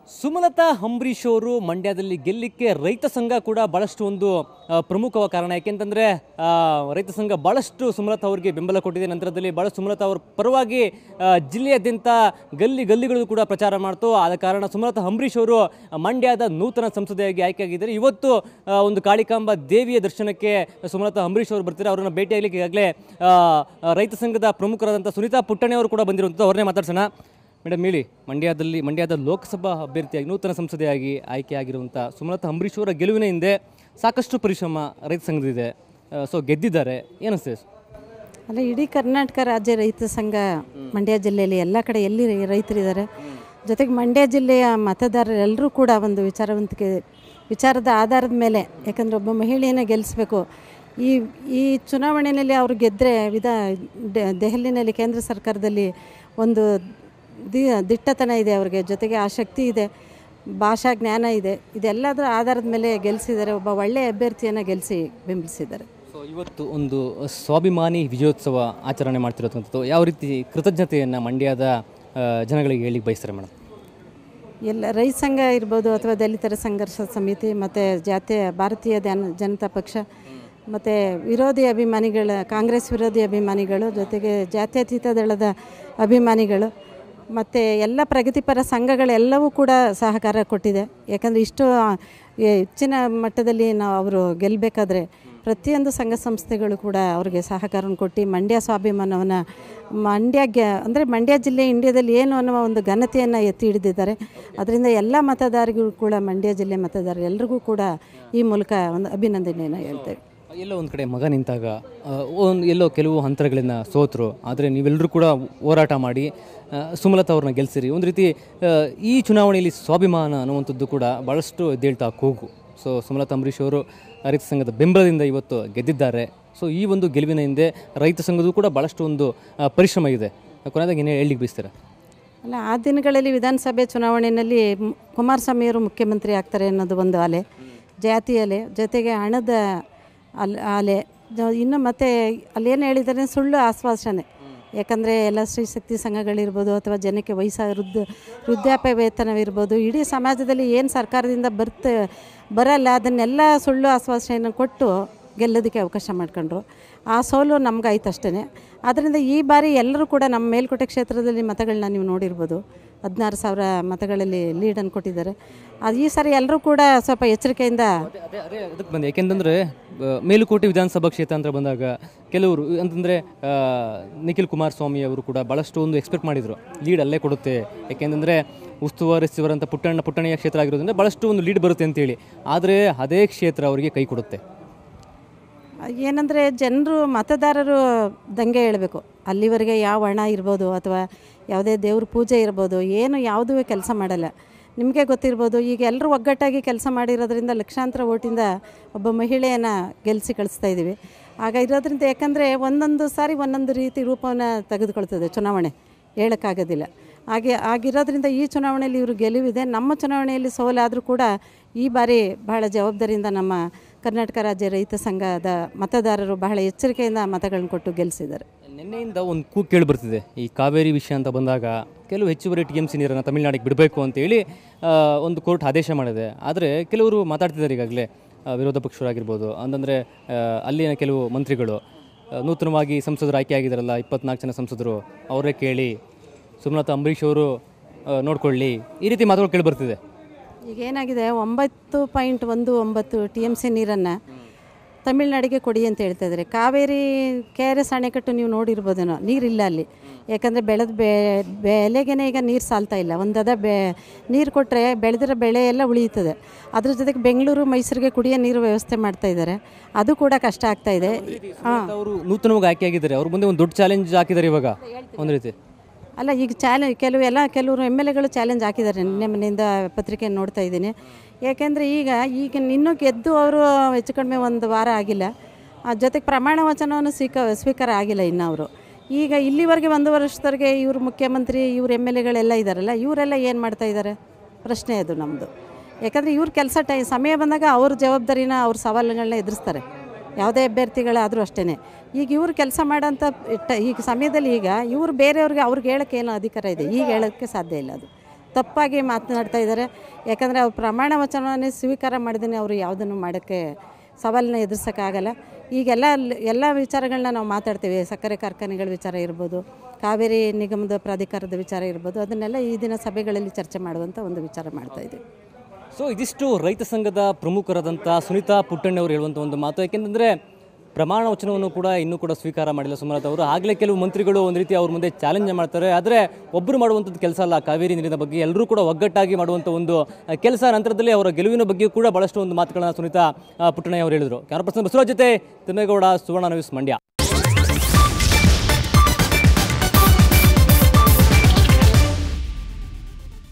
ಸುಮಲತಾ ಅಂಬರೀಶ್ ಅವರು ಮಂಡ್ಯದಲ್ಲಿ ಗೆಲ್ಲಿಕ್ಕೆ ರೈತ ಸಂಘ ಕೂಡ ಭಾಳಷ್ಟು ಒಂದು ಆ, ಪ್ರಮುಖವಾದ ಕಾರಣ ಯಾಕೆಂತಂದರೆ ರೈತ ಸಂಘ ಭಾಳಷ್ಟು ಸುಮಲತಾ ಅವರಿಗೆ ಬೆಂಬಲ ಕೊಟ್ಟಿದೆ ನಂತರದಲ್ಲಿ ಭಾಳ ಸುಮಲತಾ ಅವರ ಪರವಾಗಿ ಆ, ಜಿಲ್ಲೆಯಾದ್ಯಂತ ಗಲ್ಲಿ ಗಲ್ಲಿಗಳು ಕೂಡ ಪ್ರಚಾರ ಮಾಡ್ತು ಆದ ಕಾರಣ ಸುಮಲತಾ ಅಂಬರೀಶ್ ಅವರು ಮಂಡ್ಯದ ನೂತನ ಸಂಸದೆಯಾಗಿ ಆಯ್ಕೆಯಾಗಿದ್ದಾರೆ ಇವತ್ತು ಆ, ಒಂದು ಕಾಳಿಕಾಂಬ ದೇವಿಯ ದರ್ಶನಕ್ಕೆ ಸುಮಲತಾ ಅಂಬರೀಶ್ ಅವರು ಬರ್ತಾರೆ ಅವರನ್ನು ಭೇಟಿಯಾಗಲಿಕ್ಕೆ ಈಗಾಗಲೇ ಆ, ಆ, ರೈತ ಸಂಘದ ಪ್ರಮುಖರಾದಂಥ ಸುನೀತಾ ಪುಟ್ಟಣಿ ಅವರು ಕೂಡ ಬಂದಿರುವಂಥದ್ದು ಅವ್ರನ್ನೇ ಮಾತಾಡ್ಸೋಣ ಮೇಡಮ್ ಹೇಳಿ ಮಂಡ್ಯದಲ್ಲಿ ಮಂಡ್ಯದ ಲೋಕಸಭಾ ಅಭ್ಯರ್ಥಿಯಾಗಿ ನೂತನ ಸಂಸದೆಯಾಗಿ ಆಯ್ಕೆಯಾಗಿರುವಂಥ ಸುಮಲತಾ ಅಂಬರೀಶ್ ಅವರ ಗೆಲುವಿನ ಹಿಂದೆ ಸಾಕಷ್ಟು ಪರಿಶ್ರಮ ರೈತ ಸಂಘದಿದೆ ಸೊ ಗೆದ್ದಿದ್ದಾರೆ ಏನಿಸ್ತದೆ ಅಲ್ಲ ಇಡೀ ಕರ್ನಾಟಕ ರಾಜ್ಯ ರೈತ ಸಂಘ ಮಂಡ್ಯ ಜಿಲ್ಲೆಯಲ್ಲಿ ಎಲ್ಲ ಕಡೆ ಎಲ್ಲಿ ರೈ- ರೈತರಿದ್ದಾರೆ ಜೊತೆಗೆ ಮಂಡ್ಯ ಜಿಲ್ಲೆಯ ಮತದಾರರೆಲ್ಲರೂ ಕೂಡ ಒಂದು ವಿಚಾರವಂತಿಕೆ ವಿಚಾರದ ಆಧಾರದ ಮೇಲೆ ಯಾಕಂದರೆ ಒಬ್ಬ ಮಹಿಳೆಯನ್ನು ಗೆಲ್ಲಿಸ್ಬೇಕು ಈ ಈ ಚುನಾವಣೆಯಲ್ಲಿ ಅವರು ಗೆದ್ದರೆ ವಿಧ ಡೆ- ದೆಹಲಿನಲ್ಲಿ ಕೇಂದ್ರ ಸರ್ಕಾರದಲ್ಲಿ ಒಂದು ದಿ ದಿಟ್ಟತನ ಇದೆ ಅವ್ರಿಗೆ ಜೊತೆಗೆ ಆ ಶಕ್ತಿ ಇದೆ ಭಾಷಾ ಜ್ಞಾನ ಇದೆ ಇದೆಲ್ಲದರ ಆಧಾರದ ಮೇಲೆ ಗೆಲ್ಲಿಸಿದ್ದಾರೆ ಒಬ್ಬ ಒಳ್ಳೆಯ ಅಭ್ಯರ್ಥಿಯನ್ನು ಗೆಲ್ಲಿಸಿ ಬೆಂಬಲಿಸಿದ್ದಾರೆ ಸೊ ಇವತ್ತು ಒಂದು ಸ್ವಾಭಿಮಾನಿ ವಿಜಯೋತ್ಸವ ಆಚರಣೆ ಮಾಡ್ತಿರೋದಂಥದ್ದು ಯಾವ ರೀತಿ ಕೃತಜ್ಞತೆಯನ್ನು ಮಂಡ್ಯದ ಆ, ಜನಗಳಿಗೆ ಹೇಳಿ ಬಯಸ್ತಾರೆ ಮೇಡಮ್ ಎಲ್ಲ ರೈತ ಸಂಘ ಇರ್ಬೋದು ಅಥವಾ ದಲಿತರ ಸಂಘರ್ಷ ಸಮಿತಿ ಮತ್ತು ಜಾತ್ಯ ಭಾರತೀಯ ಧ್ಯಾನ ಜನತಾ ಪಕ್ಷ ಮತ್ತು ವಿರೋಧಿ ಅಭಿಮಾನಿಗಳ ಕಾಂಗ್ರೆಸ್ ವಿರೋಧಿ ಅಭಿಮಾನಿಗಳು ಜೊತೆಗೆ ಜಾತ್ಯತೀತ ದಳದ ಅಭಿಮಾನಿಗಳು ಮತ್ತು ಎಲ್ಲ ಪ್ರಗತಿಪರ ಸಂಘಗಳೆಲ್ಲವೂ ಕೂಡ ಸಹಕಾರ ಕೊಟ್ಟಿದೆ ಯಾಕಂದರೆ ಇಷ್ಟು ಆ, ಎ- ಹೆಚ್ಚಿನ ಮಟ್ಟದಲ್ಲಿ ನಾವು ಅವರು ಗೆಲ್ಲಬೇಕಾದ್ರೆ ಪ್ರತಿಯೊಂದು ಸಂಘ ಸಂಸ್ಥೆಗಳು ಕೂಡ ಅವರಿಗೆ ಸಹಕಾರವನ್ನು ಕೊಟ್ಟು ಮಂಡ್ಯ ಸ್ವಾಭಿಮಾನವನ್ನು ಮಂಡ್ಯ ಗೆ ಅಂದರೆ ಮಂಡ್ಯ ಜಿಲ್ಲೆ ಇಂಡಿಯಾದಲ್ಲಿ ಏನು ಅನ್ನುವ ಒಂದು ಘನತೆಯನ್ನು ಎತ್ತಿ ಹಿಡಿದಿದ್ದಾರೆ ಅದರಿಂದ ಎಲ್ಲ ಮತದಾರರಿಗೂ ಕೂಡ ಮಂಡ್ಯ ಜಿಲ್ಲೆ ಮತದಾರರು ಎಲ್ರಿಗೂ ಕೂಡ ಈ ಮೂಲಕ ಒಂದು ಅಭಿನಂದನೆಯನ್ನು ಹೇಳ್ತೇವೆ ಎಲ್ಲೋ ಒಂದು ಕಡೆ ಮಗ ನಿಂತಾಗ ಆ, ಒಂದು ಎಲ್ಲೋ ಕೆಲವು ಹಂತರಗಳನ್ನ ಸೋತರು ಆದರೆ ನೀವೆಲ್ಲರೂ ಕೂಡ ಹೋರಾಟ ಮಾಡಿ ಆ, ಸುಮಲತಾ ಅವ್ರನ್ನ ಗೆಲ್ಸಿರಿ ಒಂದು ರೀತಿ ಆ, ಈ ಚುನಾವಣೆಯಲ್ಲಿ ಸ್ವಾಭಿಮಾನ ಅನ್ನುವಂಥದ್ದು ಕೂಡ ಭಾಳಷ್ಟು ಎದ್ದೇಳ್ತಾ ಕೂಗು ಸೊ ಸುಮಲತಾ ಅಂಬರೀಶ್ ಅವರು ರೈತ ಸಂಘದ ಬೆಂಬಲದಿಂದ ಇವತ್ತು ಗೆದ್ದಿದ್ದಾರೆ ಸೊ ಈ ಒಂದು ಗೆಲುವಿನ ಹಿಂದೆ ರೈತ ಸಂಘದ್ದು ಕೂಡ ಭಾಳಷ್ಟು ಒಂದು ಆ, ಪರಿಶ್ರಮ ಇದೆ ಕೊನೆಯದಾಗಿ ಏನೇ ಹೇಳಲಿಕ್ಕೆ ಬಯಸ್ತೀರಾ ಅಲ್ಲ ಆ ದಿನಗಳಲ್ಲಿ ವಿಧಾನಸಭೆ ಚುನಾವಣೆಯಲ್ಲಿ ಮ್- ಕುಮಾರಸ್ವಾಮಿಯವರು ಮುಖ್ಯಮಂತ್ರಿ ಆಗ್ತಾರೆ ಅನ್ನೋದು ಒಂದು ಅಲೆ ಜಾತಿ ಅಲೆ ಜೊತೆಗೆ ಹಣದ ಅಲ್ ಅಲೆ ಜ- ಇನ್ನು ಮತ್ತೆ ಅಲ್ಲೇನು ಹೇಳಿದ್ದಾರೆ ಸುಳ್ಳು ಆಶ್ವಾಸನೆ ಯಾಕಂದರೆ ಎಲ್ಲ ಸ್ತ್ರೀಶಕ್ತಿ ಸಂಘಗಳಿರ್ಬೋದು ಅಥವಾ ಜನಕ್ಕೆ ವಯಸ್ಸ ವೃದ್ಧ ವೃದ್ಧಾಪ್ಯ ವೇತನವಿರ್ಬೋದು ಇಡೀ ಸಮಾಜದಲ್ಲಿ ಏನು ಸರ್ಕಾರದಿಂದ ಬರ್ತ ಬರಲ್ಲ ಅದನ್ನೆಲ್ಲ ಸುಳ್ಳು ಆಶ್ವಾಸನೆಯನ್ನು ಕೊಟ್ಟು ಗೆಲ್ಲೋದಕ್ಕೆ ಅವಕಾಶ ಮಾಡ್ಕೊಂಡ್ರು ಆ ಸೋಲು ನಮ್ಗಾಯ್ತು ಅಷ್ಟೇ ಆದ್ದರಿಂದ ಈ ಬಾರಿ ಎಲ್ಲರೂ ಕೂಡ ನಮ್ಮ ಮೇಲ್ಕೋಟೆ ಕ್ಷೇತ್ರದಲ್ಲಿ ಮತಗಳನ್ನ ನೀವು ನೋಡಿರ್ಬೋದು ಹದಿನಾರು ಸಾವಿರ ಮತಗಳಲ್ಲಿ ಲೀಡನ್ನು ಕೊಟ್ಟಿದ್ದಾರೆ ಅದು ಈ ಸಾರಿ ಎಲ್ಲರೂ ಕೂಡ ಸ್ವಲ್ಪ ಎಚ್ಚರಿಕೆಯಿಂದ ಅದೇ ಅದೇ ಅದೇ ಅದಕ್ಕೆ ಬಂದೆ ಯಾಕೆಂತಂದರೆ ಮೇಲುಕೋಟೆ ವಿಧಾನಸಭಾ ಕ್ಷೇತ್ರ ಅಂತ ಬಂದಾಗ ಕೆಲವರು ಅಂತಂದರೆ ನಿಖಿಲ್ ಕುಮಾರಸ್ವಾಮಿ ಅವರು ಕೂಡ ಭಾಳಷ್ಟು ಒಂದು ಎಕ್ಸ್ಪೆಕ್ಟ್ ಮಾಡಿದರು ಲೀಡ್ ಅಲ್ಲೇ ಕೊಡುತ್ತೆ ಯಾಕೆಂತಂದರೆ ಉಸ್ತುವಾರಿ ಸಚಿವರಂತ ಪುಟ್ಟಣ್ಣ ಪುಟ್ಟಣಿಯ ಕ್ಷೇತ್ರ ಆಗಿರೋದ್ರಿಂದ ಭಾಳಷ್ಟು ಒಂದು ಲೀಡ್ ಬರುತ್ತೆ ಅಂತೇಳಿ ಆದರೆ ಅದೇ ಕ್ಷೇತ್ರ ಅವರಿಗೆ ಕೈ ಕೊಡುತ್ತೆ ಏನಂದರೆ ಜನರು ಮತದಾರರು ದಂಗೆ ಹೇಳಬೇಕು ಅಲ್ಲಿವರೆಗೆ ಯಾವ ಹಣ ಇರ್ಬೋದು ಅಥವಾ ಯಾವುದೇ ದೇವ್ರ ಪೂಜೆ ಇರ್ಬೋದು ಏನು ಯಾವುದೂ ಕೆಲಸ ಮಾಡಲ್ಲ ನಿಮಗೆ ಗೊತ್ತಿರ್ಬೋದು ಈಗ ಎಲ್ಲರೂ ಒಗ್ಗಟ್ಟಾಗಿ ಕೆಲಸ ಮಾಡಿರೋದ್ರಿಂದ ಲಕ್ಷಾಂತರ ಓಟಿಂದ ಒಬ್ಬ ಮಹಿಳೆಯನ್ನು ಗೆಲ್ಲಿಸಿ ಕಳಿಸ್ತಾ ಇದ್ದೀವಿ ಆಗ ಇರೋದ್ರಿಂದ ಯಾಕಂದರೆ ಒಂದೊಂದು ಸಾರಿ ಒಂದೊಂದು ರೀತಿ ರೂಪವನ್ನು ತೆಗೆದುಕೊಳ್ತದೆ ಚುನಾವಣೆ ಹೇಳೋಕ್ಕಾಗೋದಿಲ್ಲ ಹಾಗೆ ಆಗಿರೋದ್ರಿಂದ ಈ ಚುನಾವಣೆಯಲ್ಲಿ ಇವರು ಗೆಲುವಿದೆ ನಮ್ಮ ಚುನಾವಣೆಯಲ್ಲಿ ಸೋಲಾದರೂ ಕೂಡ ಈ ಬಾರಿ ಬಹಳ ಜವಾಬ್ದಾರಿಯಿಂದ ನಮ್ಮ ಕರ್ನಾಟಕ ರಾಜ್ಯ ರೈತ ಸಂಘದ ಮತದಾರರು ಬಹಳ ಎಚ್ಚರಿಕೆಯಿಂದ ಮತಗಳನ್ನು ಕೊಟ್ಟು ಗೆಲ್ಲಿಸಿದ್ದಾರೆ ನಿನ್ನೆಯಿಂದ ಒಂದು ಕೂಗು ಕೇಳಿ ಬರ್ತಿದೆ ಈ ಕಾವೇರಿ ವಿಷಯ ಅಂತ ಬಂದಾಗ ಕೆಲವು ಹೆಚ್ಚುವರಿ ಟಿ ಎಮ್ ಸಿ ನೀರನ್ನು ತಮಿಳುನಾಡಿಗೆ ಬಿಡಬೇಕು ಅಂತೇಳಿ ಆ, ಒಂದು ಕೋರ್ಟ್ ಆದೇಶ ಮಾಡಿದೆ ಆದರೆ ಕೆಲವರು ಮಾತಾಡ್ತಿದ್ದಾರೆ ಈಗಾಗಲೇ ಆ, ವಿರೋಧ ಪಕ್ಷರಾಗಿರ್ಬೋದು ಅಂತಂದರೆ ಅಲ್ಲಿನ ಕೆಲವು ಮಂತ್ರಿಗಳು ಆ, ನೂತನವಾಗಿ ಸಂಸದರು ಆಯ್ಕೆ ಆಗಿದ್ದಾರಲ್ಲ ಇಪ್ಪತ್ನಾಲ್ಕು ಜನ ಸಂಸದರು ಅವರೇ ಕೇಳಿ ಸುಮಲತಾ ಅಂಬರೀಷ್ ಅವರು ಆ, ನೋಡ್ಕೊಳ್ಳಿ ಈ ರೀತಿ ಮಾತುಗಳು ಕೇಳಿ ಬರ್ತಿದೆ ಈಗ ಏನಾಗಿದೆ ಒಂಬತ್ತು ಪಾಯಿಂಟ್ ಒಂದು ಒಂಬತ್ತು ಟಿ ಎಮ್ ಸಿ ನೀರನ್ನು ತಮಿಳ್ನಾಡಿಗೆ ಕೊಡಿ ಅಂತ ಹೇಳ್ತಾ ಇದ್ದಾರೆ ಕಾವೇರಿ ಕೆ ಆರ್ ಎಸ್ ಅಣೆಕಟ್ಟು ನೀವು ನೋಡಿರ್ಬೋದೇನೋ ನೀರಿಲ್ಲ ಅಲ್ಲಿ ಯಾಕಂದರೆ ಬೆಳೆದ ಬೆ ಬೆಳೆಗೇನೆ ಈಗ ನೀರು ಸಾಲ್ತಾ ಇಲ್ಲ ಒಂದದ ಬೆ ನೀರು ಕೊಟ್ಟರೆ ಬೆಳೆದಿರೋ ಬೆಳೆ ಎಲ್ಲ ಉಳಿಯುತ್ತದೆ ಅದ್ರ ಜೊತೆಗೆ ಬೆಂಗಳೂರು ಮೈಸೂರಿಗೆ ಕುಡಿಯೋ ನೀರು ವ್ಯವಸ್ಥೆ ಮಾಡ್ತಾ ಇದ್ದಾರೆ ಅದು ಕೂಡ ಕಷ್ಟ ಆಗ್ತಾ ಇದೆ ಹಾಂ ಅವರು ನೂತನವಾಗಿ ಆಯ್ಕೆ ಆಗಿದ್ದಾರೆ ಅವ್ರ ಮುಂದೆ ಒಂದು ದೊಡ್ಡ ಚಾಲೆಂಜ್ ಹಾಕಿದ್ದಾರೆ ಇವಾಗ ಒಂದು ರೀತಿ ಅಲ್ಲ ಈಗ ಚಾಲೆ ಕೆಲವು ಎಲ್ಲ ಕೆಲವರು ಎಮ್ ಎಲ್ ಎಗಳು ಚಾಲೆಂಜ್ ಹಾಕಿದ್ದಾರೆ ನಿನ್ನೆ ಮನೆಯಿಂದ ಪತ್ರಿಕೆ ನೋಡ್ತಾ ಇದ್ದೀನಿ ಯಾಕೆಂದರೆ ಈಗ ಈಗ ಇನ್ನೂ ಗೆದ್ದು ಅವರು ಹೆಚ್ಚು ಕಡಿಮೆ ಒಂದು ವಾರ ಆಗಿಲ್ಲ ಆ ಜೊತೆಗೆ ಪ್ರಮಾಣ ವಚನವನ್ನು ಸ್ವೀಕ ಸ್ವೀಕಾರ ಆಗಿಲ್ಲ ಇನ್ನು ಅವರು ಈಗ ಇಲ್ಲಿವರೆಗೆ ಒಂದು ವರ್ಷದವರೆಗೆ ಇವರು ಮುಖ್ಯಮಂತ್ರಿ ಇವ್ರ ಎಮ್ ಎಲ್ ಎಗಳೆಲ್ಲ ಇದ್ದಾರಲ್ಲ ಇವರೆಲ್ಲ ಏನು ಮಾಡ್ತಾ ಇದ್ದಾರೆ ಪ್ರಶ್ನೆ ಅದು ನಮ್ಮದು ಯಾಕಂದರೆ ಇವ್ರ ಕೆಲಸ ಟೈ ಸಮಯ ಬಂದಾಗ ಅವ್ರ ಜವಾಬ್ದಾರಿನ ಅವ್ರ ಸವಾಲುಗಳನ್ನ ಎದುರಿಸ್ತಾರೆ ಯಾವುದೇ ಅಭ್ಯರ್ಥಿಗಳಾದರೂ ಅಷ್ಟೇ ಈಗ ಇವ್ರು ಕೆಲಸ ಮಾಡೋಂಥ ಟ- ಈಗ ಸಮಯದಲ್ಲಿ ಈಗ ಇವ್ರು ಬೇರೆಯವ್ರಿಗೆ ಅವ್ರಿಗೆ ಹೇಳೋಕ್ಕೆ ಏನೋ ಅಧಿಕಾರ ಇದೆ ಈಗ ಹೇಳೋಕ್ಕೆ ಸಾಧ್ಯ ಇಲ್ಲ ಅದು ತಪ್ಪಾಗಿ ಮಾತನಾಡ್ತಾ ಇದ್ದಾರೆ ಯಾಕಂದರೆ ಅವ್ರು ಪ್ರಮಾಣ ವಚನವನ್ನೇ ಸ್ವೀಕಾರ ಮಾಡಿದೇ ಅವರು ಯಾವುದನ್ನು ಮಾಡೋಕ್ಕೆ ಸವಾಲನ್ನ ಎದುರಿಸೋಕ್ಕಾಗಲ್ಲ ಈಗೆಲ್ಲ ಎಲ್ಲ ವಿಚಾರಗಳನ್ನ ನಾವು ಮಾತಾಡ್ತೀವಿ ಸಕ್ಕರೆ ಕಾರ್ಖಾನೆಗಳ ವಿಚಾರ ಇರ್ಬೋದು ಕಾವೇರಿ ನಿಗಮದ ಪ್ರಾಧಿಕಾರದ ವಿಚಾರ ಇರ್ಬೋದು ಅದನ್ನೆಲ್ಲ ಈ ದಿನ ಸಭೆಗಳಲ್ಲಿ ಚರ್ಚೆ ಮಾಡುವಂಥ ಒಂದು ವಿಚಾರ ಮಾಡ್ತಾ ಇದ್ದೀವಿ ಸೊ ಇದಿಷ್ಟು ರೈತ ಸಂಘದ ಪ್ರಮುಖರಾದಂಥ ಸುನೀತಾ ಪುಟ್ಟಣ್ಣ ಅವರು ಹೇಳುವಂಥ ಒಂದು ಮಾತು ಯಾಕೆಂತಂದರೆ ಪ್ರಮಾಣ ವಚನವನ್ನು ಕೂಡ ಇನ್ನೂ ಕೂಡ ಸ್ವೀಕಾರ ಮಾಡಿಲ್ಲ ಸುಮಲತಾ ಅವರು ಆಗಲೇ ಕೆಲವು ಮಂತ್ರಿಗಳು ಒಂದು ರೀತಿ ಅವ್ರ ಮುಂದೆ ಚಾಲೆಂಜ್ ಮಾಡ್ತಾರೆ ಆದರೆ ಒಬ್ಬರು ಮಾಡುವಂಥದ್ದು ಕೆಲಸ ಅಲ್ಲ ಕಾವೇರಿ ನೀರಿನ ಬಗ್ಗೆ ಎಲ್ಲರೂ ಕೂಡ ಒಗ್ಗಟ್ಟಾಗಿ ಮಾಡುವಂಥ ಒಂದು ಕೆಲಸ ನಂತರದಲ್ಲಿ ಅವರ ಗೆಲುವಿನ ಬಗ್ಗೆ ಕೂಡ ಭಾಳಷ್ಟು ಒಂದು ಮಾತುಗಳನ್ನ ಸುನೀತಾ ಆ, ಪುಟ್ಟಣ್ಣ ಅವರು ಹೇಳಿದರು ಕ್ಯಾಮರಾ ಪರ್ಸನ್ ಬಸವರಾಜ್ ಜೊತೆ ತಿಮ್ಮೇಗೌಡ ಸುವರ್ಣ ನ್ಯೂಸ್ ಮಂಡ್ಯ